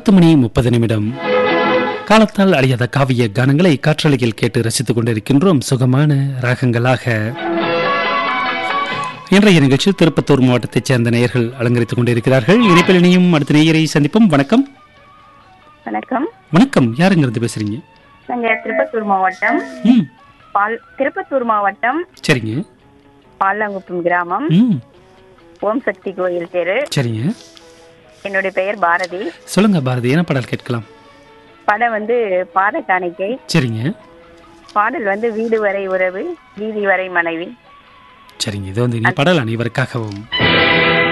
பத்து மணி முப்பது நிமிடம் காலத்தால் அழியாத காவிய கானங்களை காற்றலையில் கேட்டு ரசித்துக் கொண்டிருக்கின்றோம் சுகமான ராகங்களாக இன்றைய நிகழ்ச்சி திருப்பத்தூர் மாவட்டத்தைச் சேர்ந்த நேயர்கள் அலங்கரித்துக் கொண்டிருக்கிறார்கள் இணைப்பில் இணையும் அடுத்த நேயரை சந்திப்போம் வணக்கம் வணக்கம் வணக்கம் யாருங்கிறது பேசுறீங்க நாங்க திருப்பத்தூர் மாவட்டம் ம் பால் திருப்பத்தூர் மாவட்டம் சரிங்க பாலாங்குப்பம் கிராமம் ம் ஓம் சக்தி கோயில் தெரு சரிங்க என்னுடைய பெயர் பாரதி சொல்லுங்க பாரதி என்ன பாடல் கேட்கலாம் படம் வந்து பாத காணிக்கை சரிங்க பாடல் வந்து வீடு வரை உறவு வீதி வரை மனைவி சரிங்க இது வந்து இனி பாடல் அனைவருக்காகவும்